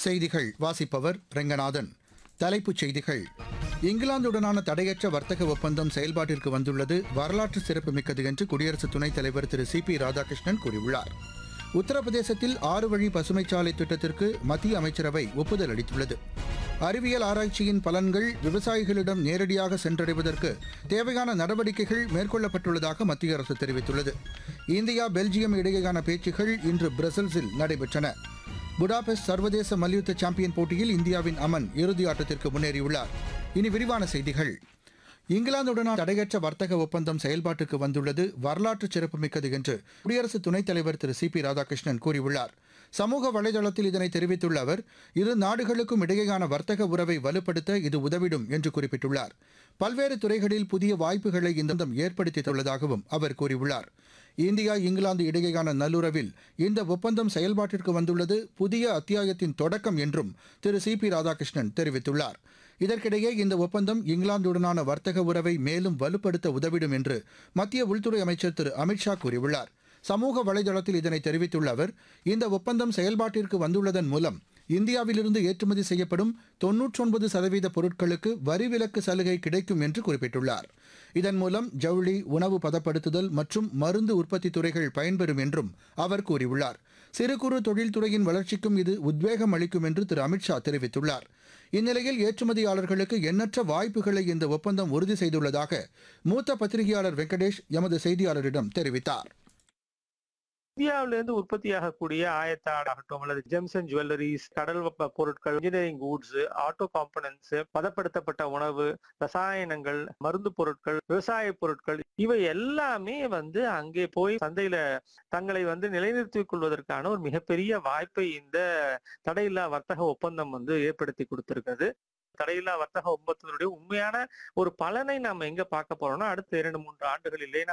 செய்திகள் வாசிப்பவர் ரெங்கநாதன் தலைப்புச் செய்திகள் இங்கிலாந்துடனான தடையற்ற வர்த்தக ஒப்பந்தம் செயல்பாட்டிற்கு வந்துள்ளது வரலாற்று சிறப்புமிக்கது என்று குடியரசு துணைத் தலைவர் திரு சி பி ராதாகிருஷ்ணன் கூறியுள்ளார் உத்தரப்பிரதேசத்தில் ஆறு வழி பசுமைச்சாலை திட்டத்திற்கு மத்திய அமைச்சரவை ஒப்புதல் அளித்துள்ளது அறிவியல் ஆராய்ச்சியின் பலன்கள் விவசாயிகளிடம் நேரடியாக சென்றடைவதற்கு தேவையான நடவடிக்கைகள் மேற்கொள்ளப்பட்டுள்ளதாக மத்திய அரசு தெரிவித்துள்ளது இந்தியா பெல்ஜியம் இடையேயான பேச்சுகள் இன்று பிரசல்ஸில் நடைபெற்றன புடாபெஸ்ட் சர்வதேச மல்யுத்த சாம்பியன் போட்டியில் இந்தியாவின் அமன் இறுதி ஆட்டத்திற்கு முன்னேறியுள்ளார் இனி விரிவான செய்திகள் இங்கிலாந்துடனான தடையற்ற வர்த்தக ஒப்பந்தம் செயல்பாட்டுக்கு வந்துள்ளது வரலாற்று சிறப்புமிக்கது என்று குடியரசு துணைத் தலைவர் திரு சி பி ராதாகிருஷ்ணன் கூறியுள்ளார் சமூக வலைதளத்தில் இதனை தெரிவித்துள்ள அவர் இரு நாடுகளுக்கும் இடையேயான வர்த்தக உறவை வலுப்படுத்த இது உதவிடும் என்று குறிப்பிட்டுள்ளார் பல்வேறு துறைகளில் புதிய வாய்ப்புகளை இந்த ஒப்பந்தம் ஏற்படுத்தியுள்ளதாகவும் அவர் கூறியுள்ளார் இந்தியா இங்கிலாந்து இடையேயான நல்லுறவில் இந்த ஒப்பந்தம் செயல்பாட்டிற்கு வந்துள்ளது புதிய அத்தியாயத்தின் தொடக்கம் என்றும் திரு சி பி ராதாகிருஷ்ணன் தெரிவித்துள்ளார் இதற்கிடையே இந்த ஒப்பந்தம் இங்கிலாந்துடனான வர்த்தக உறவை மேலும் வலுப்படுத்த உதவிடும் என்று மத்திய உள்துறை அமைச்சர் திரு அமித்ஷா கூறியுள்ளார் சமூக வலைதளத்தில் இதனை தெரிவித்துள்ள அவர் இந்த ஒப்பந்தம் செயல்பாட்டிற்கு வந்துள்ளதன் மூலம் இந்தியாவிலிருந்து ஏற்றுமதி செய்யப்படும் தொன்னூற்றொன்பது சதவீத பொருட்களுக்கு வரி விலக்கு சலுகை கிடைக்கும் என்று குறிப்பிட்டுள்ளார் இதன் மூலம் ஜவுளி உணவு பதப்படுத்துதல் மற்றும் மருந்து உற்பத்தி துறைகள் பயன்பெறும் என்றும் அவர் கூறியுள்ளார் சிறு குறு தொழில்துறையின் வளர்ச்சிக்கும் இது உத்வேகம் அளிக்கும் என்று திரு அமித்ஷா தெரிவித்துள்ளார் இந்நிலையில் ஏற்றுமதியாளர்களுக்கு எண்ணற்ற வாய்ப்புகளை இந்த ஒப்பந்தம் உறுதி செய்துள்ளதாக மூத்த பத்திரிகையாளர் வெங்கடேஷ் எமது செய்தியாளரிடம் தெரிவித்தார் இந்தியாவிலிருந்து உற்பத்தியாகக்கூடிய ஆயத்த ஆடாகட்டும் அல்லது ஜெம்ஸ் அண்ட் ஜுவல்லரிஸ் கடல் வெப்ப பொருட்கள் இன்ஜினியரிங் கூட்ஸ் ஆட்டோ காம்பனன்ட்ஸ் பதப்படுத்தப்பட்ட உணவு ரசாயனங்கள் மருந்து பொருட்கள் விவசாய பொருட்கள் இவை எல்லாமே வந்து அங்கே போய் சந்தையில தங்களை வந்து நிலைநிறுத்திக் கொள்வதற்கான ஒரு மிகப்பெரிய வாய்ப்பை இந்த தடையில்லா வர்த்தக ஒப்பந்தம் வந்து ஏற்படுத்தி கொடுத்திருக்கிறது தடையில்லா வர்த்தக ஒப்பந்தத்தினுடைய உண்மையான ஒரு பலனை நாம எங்க பார்க்க போறோம்னா அடுத்த இரண்டு மூன்று ஆண்டுகளிலே